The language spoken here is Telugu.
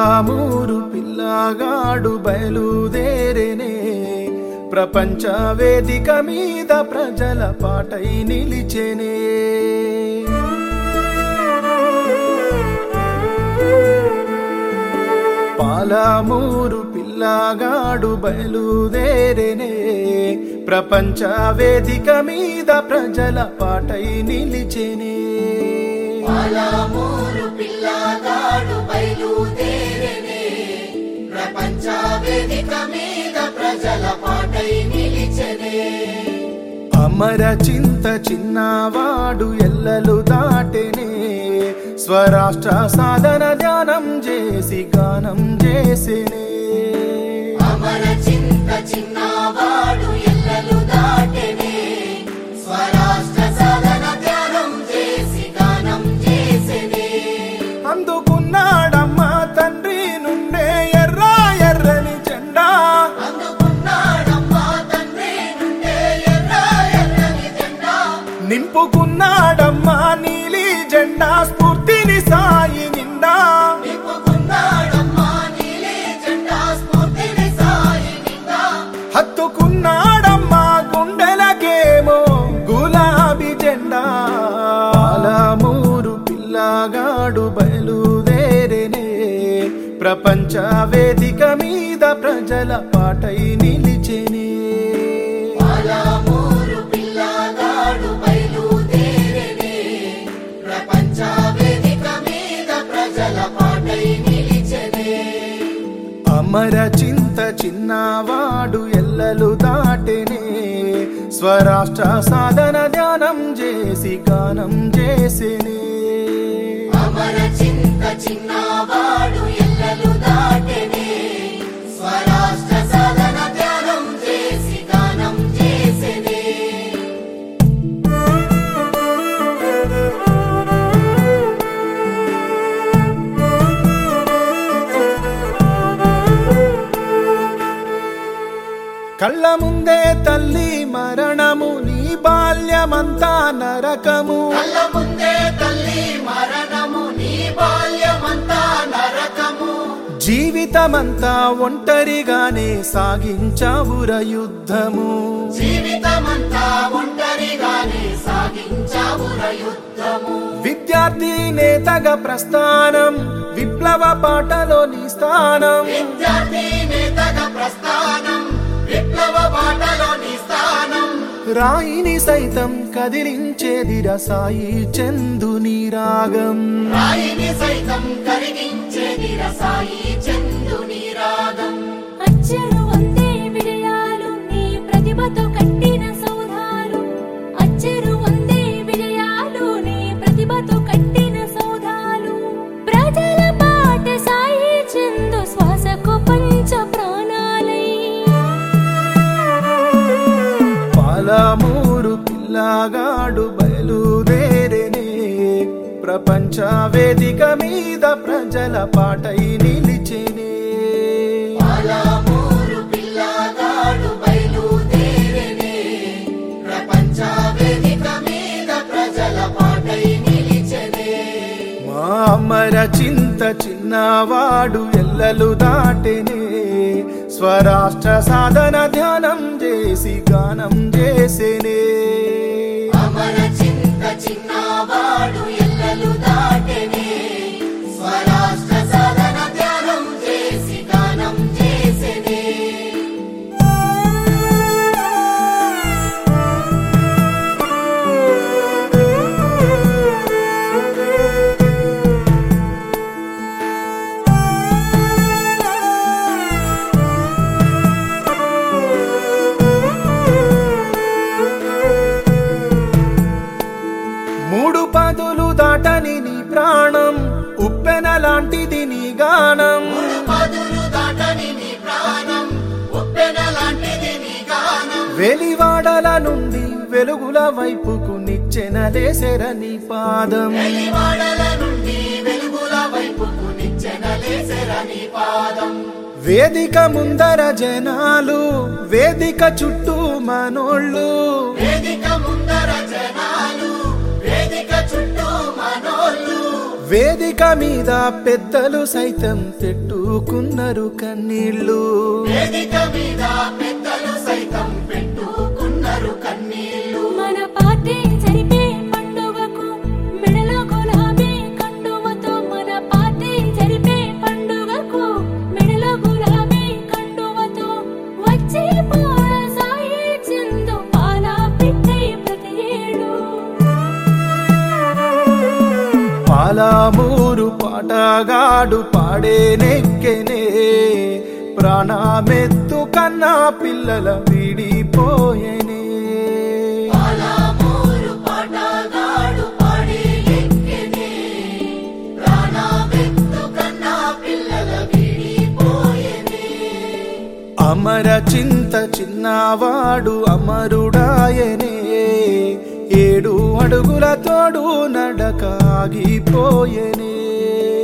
పాలామూరు పిల్లగాడు బయలుదేరేనే ప్రపంచ వేదిక మీద ప్రజల పాటై నిలిచెనే పాలామూరు పిల్లగాడు బయలుదేరేనే ప్రపంచ వేదిక మీద ప్రజల పాటై నిలిచెనే పాలమూరు పిల్లగాడు బయలుదేరనే ప్రపంచ వేదిక మీద ప్రజల పాటై నిలిచనే అమర చింత చిన్నవాడు ఎల్లలు దాటెనే స్వరాష్ట్ర సాధన ధ్యానం చేసి గానం చేసినే అమర చింత చిన్నవాడు ఎల్లలు దాటెనే స్వరాష్ట్ర సాధన ధ్యానం చేసి గానం చేసెనే అందుకున్నాడమ్మా తండ్రి నుండే ఎర్ర ఎర్రని జెండా అందుకున్నాడమ్మా తండ్రి నుండే ఎర్ర ఎర్రని జెండా నింపుకున్నాడమ్మా నీలి జెండా స్ఫూర్తిని సాయి నిండా నింపుకున్నాడమ్మా నీలి జెండా స్ఫూర్తిని సాయి నిండా హత్తుకున్నాడమ్మా గుండెలకేమో గులాబీ జెండా పాలమూరు పిల్లగాడు బయలుదేరేనే ప్రపంచ వేదిక మీద ప్రజల పాటై నిలిచెనే పాలమూరు పిల్లగాడు బయలుదేరనే ప్రపంచ వేదిక మీద ప్రజల పాటై నిలిచనే అమర చింత చిన్నవాడు ఎల్లలు దాటెనే స్వరాష్ట్ర సాధన ధ్యానం చేసి గానం చేసినే అమర చింత చిన్నవాడు ఎల్లలు దాటెనే స్వరాష్ట్ర సాధన ధ్యానం చేసి గానం చేసెనే కళ్ళ ముందే తల్లి మరణము నీ బాల్యమంతా నరకము కళ్ళ ముందే తల్లి మరణము నీ బాల్యమంతా నరకము జీవితమంతా ఒంటరిగానే సాగించావుర యుద్ధము జీవితమంతా ఒంటరిగానే సాగించావుర యుద్ధము విద్యార్థి నేతగా ప్రస్థానం విప్లవ పాటలో నీ స్థానం విద్యార్థి నేతగా ప్రస్థానం విప్లవ బాటలో నీ స్థానం రాయిని సైతం కదిలించేదిర సాయి చందుని రాగం రాయిని సైతం కరిగించేది రసాయి చందుని రాగం అచ్చరు వందే విజయాలు నీ ప్రతిభతో కట్టిన సౌధాలు అచ్చరు వందే విజయాలు నీ ప్రతిభతో కట్టిన సౌధాలు ప్రజల పాట సాయి చందు శ్వాసకు పంచ ప్రాణాలై పాలమూరు పిల్లగాడు బయలుదేరేనే ప్రపంచ వేదిక మీద ప్రజల పాటై నిలిచెనే పాలమూరు పిల్లగాడు బయలుదేరనే ప్రపంచ వేదిక మీద ప్రజల పాటై నిలిచనే మా అమర చింత చిన్నవాడు ఎల్లలు దాటెనే స్వరాష్ట్ర సాధన ధ్యానం చేసి గానం చేసేనే అమర చింత చిన్నవాడు ఎల్లలు దాటెనే స్వరాష్ట్ర సాధన ధ్యానం చేసి గానం చేసెనే మూడు పదులు దాటని నీ ప్రాణం ఉప్పెన లాంటిది నీ గానం పదులు దాటని నీ ప్రాణం ఉప్పెన లాంటిది నీ గానం వెలివాడల నుండి వెలుగుల వైపుకు నిచ్చెనలేసెర నీ పాదం వెలివాడల నుండి వెలుగుల వైపుకు నిచ్చెనలేసెర నీ పాదం వేదిక ముందర జనాలు వేదిక చుట్టూ మనోళ్ళు వేదిక ముందర జనాలు వేదిక చుట్టూ మనోళ్ళు వేదిక మీద పెద్దలు సైతం పెట్టుకున్నారు కన్నీళ్ళు వేదిక మీద పెద్దలు సైతం పెట్టుకున్నారు కన్నీళ్లు మన పార్టీ జరిపే పండుగకు మెడలో గులాబీ కండువతో మన పార్టీ జరిపే పండుగకు మెడలో గులాబీ కండువతో వచ్చే పాల సాయి చిందు పాల పిట్టి ప్రతి ఏడు పాలామూరు పాటగాడు పాడే నెక్కెనే ప్రాణమెత్తు కన్నా పిల్లల విడిపోయేనే పాలమూరు పాటగాడు పాడి ఎక్కెనే ప్రాణమెత్తు కన్నా పిల్లల విడిపోయేనే అమర చింత చిన్నవాడు అమరుడాయనే ఏడు అడుగుల తోడు నడకాగిపోయేనే